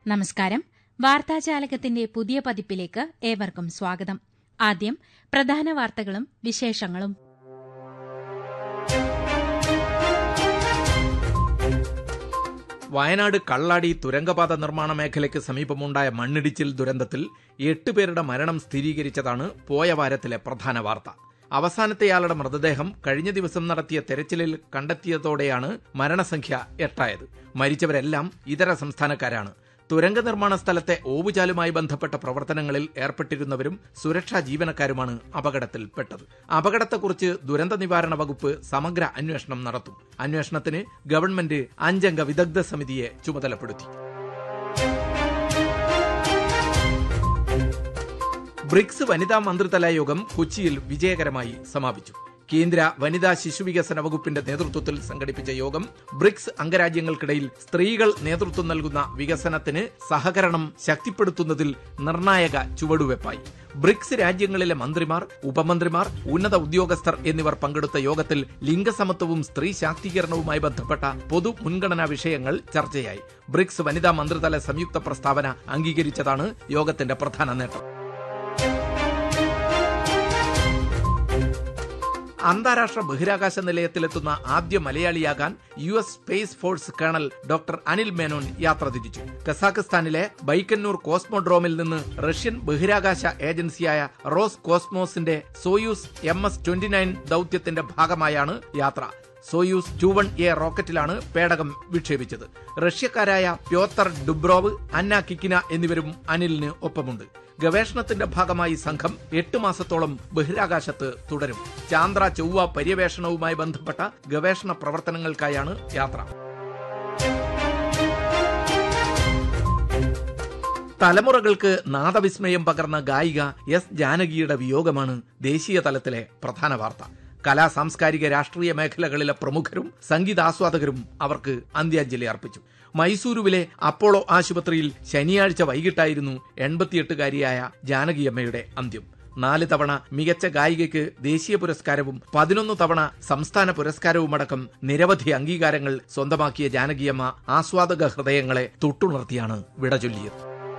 നമസ്കാരം വാർത്താജാലകത്തിന്റെ പുതിയ പതിപ്പിലേക്ക് ഏവർക്കും സ്വാഗതം ആദ്യം പ്രധാന വാർത്തകളും വിശേഷങ്ങളും വയനാട് കള്ളാടി തുരങ്കപാത നിർമ്മാണ മേഖലയ്ക്ക് സമീപമുണ്ടായ മണ്ണിടിച്ചിൽ ദുരന്തത്തിൽ എട്ട് പേരുടെ മരണം സ്ഥിരീകരിച്ചതാണ് പോയ വാരത്തിലെ പ്രധാന വാർത്ത അവസാനത്തെയാളുടെ മൃതദേഹം കഴിഞ്ഞ ദിവസം നടത്തിയ തെരച്ചിലിൽ കണ്ടെത്തിയതോടെയാണ് മരണസംഖ്യ എട്ടായത് മരിച്ചവരെല്ലാം ഇതര സംസ്ഥാനക്കാരാണ് തുരങ്ക നിർമ്മാണ സ്ഥലത്തെ ഓവുചാലുമായി ബന്ധപ്പെട്ട പ്രവർത്തനങ്ങളിൽ ഏർപ്പെട്ടിരുന്നവരും സുരക്ഷാ ജീവനക്കാരുമാണ് അപകടത്തിൽപ്പെട്ടത് അപകടത്തെക്കുറിച്ച് ദുരന്ത നിവാരണ വകുപ്പ് സമഗ്ര അന്വേഷണം നടത്തും അന്വേഷണത്തിന് ഗവൺമെന്റ് അഞ്ചംഗ വിദഗ്ധ സമിതിയെ ചുമതലപ്പെടുത്തി ബ്രിക്സ് വനിതാ മന്ത്രിതല യോഗം കൊച്ചിയിൽ വിജയകരമായി സമാപിച്ചു കേന്ദ്ര വനിതാ ശിശുവികസന വകുപ്പിന്റെ നേതൃത്വത്തിൽ സംഘടിപ്പിച്ച യോഗം ബ്രിക്സ് അംഗരാജ്യങ്ങൾക്കിടയിൽ സ്ത്രീകൾ നേതൃത്വം നൽകുന്ന വികസനത്തിന് സഹകരണം ശക്തിപ്പെടുത്തുന്നതിൽ നിർണായക ചുവടുവെപ്പായി ബ്രിക്സ് രാജ്യങ്ങളിലെ മന്ത്രിമാർ ഉപമന്ത്രിമാർ ഉന്നത ഉദ്യോഗസ്ഥർ എന്നിവർ പങ്കെടുത്ത യോഗത്തിൽ ലിംഗസമത്വവും സ്ത്രീ ശാക്തീകരണവുമായി ബന്ധപ്പെട്ട പൊതു മുൻഗണനാ വിഷയങ്ങൾ ചർച്ചയായി ബ്രിക്സ് വനിതാ മന്ത്രിതല സംയുക്ത പ്രസ്താവന അംഗീകരിച്ചതാണ് യോഗത്തിന്റെ പ്രധാന നേട്ടം അന്താരാഷ്ട്ര ബഹിരാകാശ നിലയത്തിലെത്തുന്ന ആദ്യ മലയാളിയാകാൻ U S space force colonel doctor Anil Menon യാത്ര തിരിച്ചു കസാഖിസ്ഥാനിലെ ബൈക്കന്നൂർ കോസ്മോഡ്രോമിൽ നിന്ന് റഷ്യൻ ബഹിരാകാശ ഏജൻസിയായ റോസ് കോസ്മോസിന്റെ Soyuz M S twenty nine ദൌത്യത്തിന്റെ ഭാഗമായാണ് യാത്ര സോയൂസ് ടു വൺ എ റോക്കറ്റിലാണ് പേടകം വിക്ഷേപിച്ചത് റഷ്യക്കാരായ പ്യോത്തർ ഡുബ്രോവ് അന്ന കിക്കിന എന്നിവരും അനിലിന് ഒപ്പമുണ്ട് ഗവേഷണത്തിന്റെ ഭാഗമായി സംഘം എട്ട് മാസത്തോളം ബഹിരാകാശത്ത് തുടരും ചാന്ദ്ര ചൊവ്വ പര്യവേഷണവുമായി ബന്ധപ്പെട്ട ഗവേഷണ പ്രവർത്തനങ്ങൾക്കായാണ് യാത്ര തലമുറകൾക്ക് നാദവിസ്മയം പകർന്ന ഗായിക എസ് ജാനകിയുടെ വിയോഗമാണ് ദേശീയ തലത്തിലെ പ്രധാന വാർത്ത കലാ സാംസ്കാരിക രാഷ്ട്രീയ മേഖലകളിലെ പ്രമുഖരും സംഗീതാസ്വാദകരും അവർക്ക് അന്ത്യാഞ്ജലി അർപ്പിച്ചു മൈസൂരുവിലെ അപ്പോളോ ആശുപത്രിയിൽ ശനിയാഴ്ച വൈകിട്ടായിരുന്നു എൺപത്തിയെട്ടുകാരിയായ ജാനകിയമ്മയുടെ അന്ത്യം നാല് തവണ മികച്ച ഗായികയ്ക്ക് ദേശീയ പുരസ്കാരവും പതിനൊന്ന് തവണ സംസ്ഥാന പുരസ്കാരവുമടക്കം നിരവധി അംഗീകാരങ്ങൾ സ്വന്തമാക്കിയ ജാനകിയമ്മ ആസ്വാദക ഹൃദയങ്ങളെ തൊട്ടുണർത്തിയാണ് വിട ചൊല്ലിയത്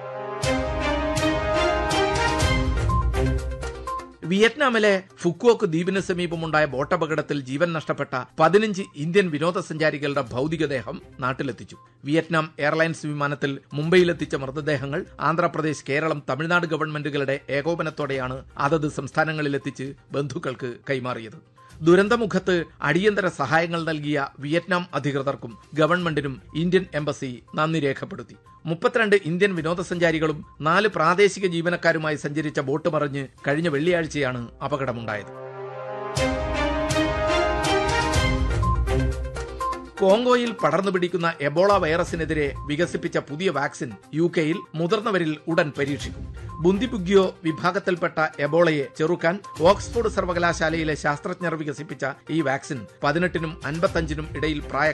വിയറ്റ്നാമിലെ ഫുക്കോക്ക് ദ്വീപിന് സമീപമുണ്ടായ ബോട്ടപകടത്തിൽ ജീവൻ നഷ്ടപ്പെട്ട പതിനഞ്ച് ഇന്ത്യൻ വിനോദസഞ്ചാരികളുടെ ഭൗതികദേഹം നാട്ടിലെത്തിച്ചു വിയറ്റ്നാം എയർലൈൻസ് വിമാനത്തിൽ മുംബൈയിലെത്തിച്ച മൃതദേഹങ്ങൾ ആന്ധ്രാപ്രദേശ് കേരളം തമിഴ്നാട് ഗവൺമെന്റുകളുടെ ഏകോപനത്തോടെയാണ് അതത് സംസ്ഥാനങ്ങളിലെത്തിച്ച് ബന്ധുക്കൾക്ക് കൈമാറിയത് ദുരന്തമുഖത്ത് അടിയന്തര സഹായങ്ങൾ നൽകിയ വിയറ്റ്നാം അധികൃതർക്കും ഗവൺമെന്റിനും ഇന്ത്യൻ എംബസി നന്ദി രേഖപ്പെടുത്തി മുപ്പത്തിരണ്ട് ഇന്ത്യൻ വിനോദസഞ്ചാരികളും നാല് പ്രാദേശിക ജീവനക്കാരുമായി സഞ്ചരിച്ച ബോട്ട് മറിഞ്ഞ് കഴിഞ്ഞ വെള്ളിയാഴ്ചയാണ് അപകടമുണ്ടായത് കോങ്കോയിൽ പടർന്നു പിടിക്കുന്ന എബോള വൈറസിനെതിരെ വികസിപ്പിച്ച പുതിയ വാക്സിൻ യു കെയിൽ മുതിർന്നവരിൽ ഉടൻ പരീക്ഷിക്കും ബുന്ദിബുഗ്യോ വിഭാഗത്തിൽപ്പെട്ട എബോളയെ ചെറുക്കാൻ ഓക്സ്ഫോർഡ് സർവകലാശാലയിലെ ശാസ്ത്രജ്ഞർ വികസിപ്പിച്ച ഈ വാക്സിൻ പതിനെട്ടിനും അൻപത്തഞ്ചിനും ഇടയിൽ പ്രായ